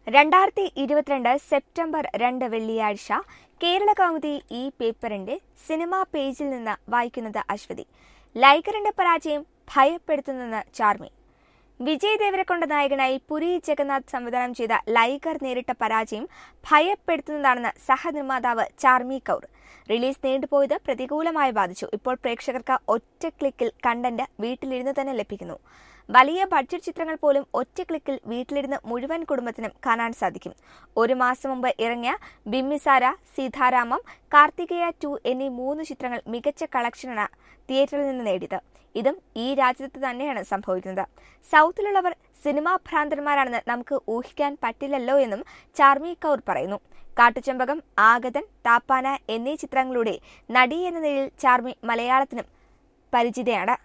രണ്ടായിരത്തി ഇരുപത്തിരണ്ട് സെപ്റ്റംബർ രണ്ട് വെള്ളിയാഴ്ച കേരള കൗമുദി ഈ പേപ്പറിന്റെ സിനിമാ പേജിൽ നിന്ന് വായിക്കുന്നത് അശ്വതി ലൈക്കറിന്റെ പരാജയം ഭയപ്പെടുത്തുന്നെന്ന് ചാർമി വിജയ് ദേവരക്കൊണ്ട നായകനായി പുരി ജഗന്നാഥ് സംവിധാനം ചെയ്ത ലൈഗർ നേരിട്ട പരാജയം ഭയപ്പെടുത്തുന്നതാണെന്ന് സഹനിർമ്മാതാവ് ചാർമി കൗർ റിലീസ് നീണ്ടുപോയത് പ്രതികൂലമായി ബാധിച്ചു ഇപ്പോൾ പ്രേക്ഷകർക്ക് ഒറ്റ ക്ലിക്കിൽ കണ്ടന്റ് വീട്ടിലിരുന്ന് തന്നെ ലഭിക്കുന്നു വലിയ ബഡ്ജറ്റ് ചിത്രങ്ങൾ പോലും ഒറ്റ ക്ലിക്കിൽ വീട്ടിലിരുന്ന് മുഴുവൻ കുടുംബത്തിനും കാണാൻ സാധിക്കും ഒരു മാസം മുമ്പ് ഇറങ്ങിയ ബിമ്മിസാര സീതാരാമം കാർത്തികേയ ടു എന്നീ മൂന്ന് ചിത്രങ്ങൾ മികച്ച കളക്ഷനാണ് തിയേറ്ററിൽ നിന്ന് നേടിയത് ഇതും ഈ രാജ്യത്ത് തന്നെയാണ് സംഭവിക്കുന്നത് സൗത്തിലുള്ളവർ സിനിമാ ഭ്രാന്തന്മാരാണെന്ന് നമുക്ക് ഊഹിക്കാൻ പറ്റില്ലല്ലോ എന്നും ചാർമി കൗർ പറയുന്നു കാട്ടുചെമ്പകം ആഗതൻ താപ്പാന എന്നീ ചിത്രങ്ങളുടെ നടി എന്ന നിലയിൽ ചാർമി മലയാളത്തിനും പരിചിതയാണ്